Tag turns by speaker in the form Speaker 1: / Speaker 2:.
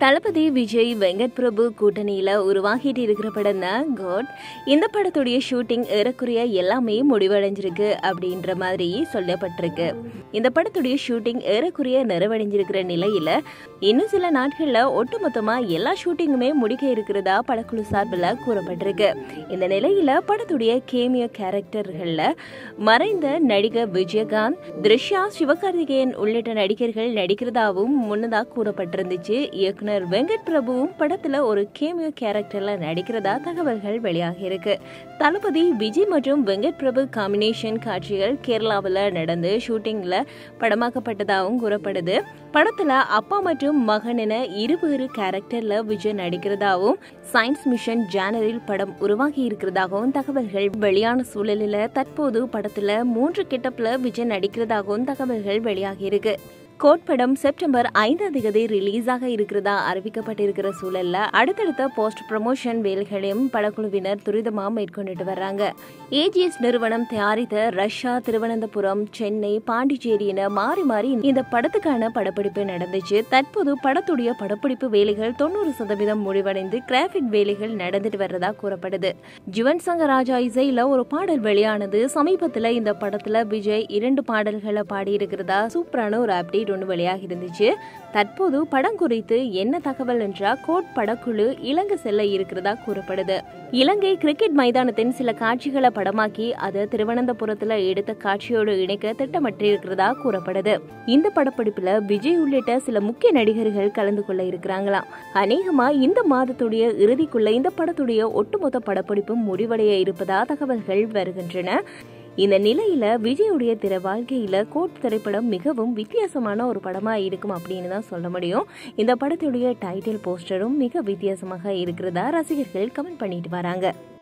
Speaker 1: தளபதி விஜய் வெங்கட் பிரபு கூட்டணியில உருவாகிட்டு இருக்கிற படம் தான் காட் இந்த படத்துடைய ஷூட்டிங் ஏறக்குறைய எல்லாமே முடிவடைஞ்சிருக்கு அப்படின்ற மாதிரி சொல்லப்பட்டிருக்கு இந்த படத்துடைய ஷூட்டிங் ஏறக்குறைய நிறைவடைஞ்சிருக்கிற நிலையில இன்னும் சில நாட்கள்ல ஒட்டுமொத்தமா எல்லா ஷூட்டிங்குமே முடிக்க இருக்கிறதா படக்குழு சார்பில் கூறப்பட்டிருக்கு இந்த நிலையில படத்துடைய கேமியோ கேரக்டர்கள்ல மறைந்த நடிகர் விஜயகாந்த் த்ரிஷா சிவகார்த்திகேயன் உள்ளிட்ட நடிகர்கள் நடிக்கிறதாவும் முன்னதாக கூறப்பட்டிருந்துச்சு இயக்குனர் வெங்கட் பிரபுவும் படத்துல ஒரு கேமியோ கேரக்டர்ல நடிக்கிறதா தகவல்கள் வெளியாகி இருக்கு தளபதி விஜய் மற்றும் வெங்கட் பிரபு காம்பினேஷன் காட்சிகள் கேரளாவில் நடந்து ஷூட்டிங்ல படமாக்கப்பட்டதாகவும் கூறப்படுது படத்துல அப்பா மற்றும் மகன் என இருவேறு கேரக்டர்ல விஜய் நடிக்கிறதாவும் சயின்ஸ் மிஷன் ஜேனரில் படம் உருவாகி இருக்கிறதாகவும் தகவல்கள் வெளியான சூழலில் தற்போது படத்துல மூன்று கெட்டப்ல விஜய் நடிக்கிறதாகவும் தகவல்கள் வெளியாகி இருக்கு கோட் படம் செப்டம்பர் ஐந்தாம் தேதி ரிலீஸ் ஆக இருக்கிறதா அறிவிக்கப்பட்டிருக்கிற சூழல்ல அடுத்தடுத்த போஸ்ட் ப்ரமோஷன் வேலைகளையும் படக்குழுவினர் துரிதமா மேற்கொண்டுட்டு வர்றாங்க ஏஜிஎஸ் நிறுவனம் தயாரித்த ரஷ்யா திருவனந்தபுரம் சென்னை பாண்டிச்சேரி என மாறி மாறி இந்த படத்துக்கான படப்பிடிப்பு நடந்துச்சு தற்போது படத்துடைய படப்பிடிப்பு வேலைகள் தொண்ணூறு சதவீதம் முடிவடைந்து கிராபிக் வேலைகள் நடந்துட்டு வர்றதா கூறப்படுது ஜுவன் சங்கர் ராஜா இசையில ஒரு பாடல் வெளியானது சமீபத்துல இந்த படத்துல விஜய் இரண்டு பாடல்களை பாடியிருக்கிறதா சூப்பரான ஒரு அப்டேட் ஒன்று வெளியாகி இருந்துச்சு தற்போது படம் குறித்து என்ன தகவல் என்றால் கோட் படக்குழு இலங்கை செல்ல இருக்கிறதா கூறப்படுது இலங்கை கிரிக்கெட் மைதானத்தின் சில காட்சிகளை படமாக்கி அதை திருவனந்தபுரத்துல எடுத்த காட்சியோடு இணைக்க திட்டமிட்டிருக்கிறதா கூறப்படுது இந்த படப்பிடிப்புல விஜய் உள்ளிட்ட சில முக்கிய நடிகர்கள் கலந்து கொள்ள இருக்கிறாங்களாம் அநேகமா இந்த மாதத்துடைய இறுதிக்குள்ள இந்த படத்துடைய ஒட்டுமொத்த படப்பிடிப்பும் முடிவடைய இருப்பதா தகவல்கள் வருகின்றன இந்த நிலையில விஜயுடைய திற வாழ்க்கையில கோட் திரைப்படம் மிகவும் வித்தியாசமான ஒரு படமா இருக்கும் அப்படின்னு தான் சொல்ல முடியும் இந்த படத்துடைய டைட்டில் போஸ்டரும் மிக வித்தியாசமாக இருக்கிறதா ரசிகர்கள் கமெண்ட் பண்ணிட்டு வராங்க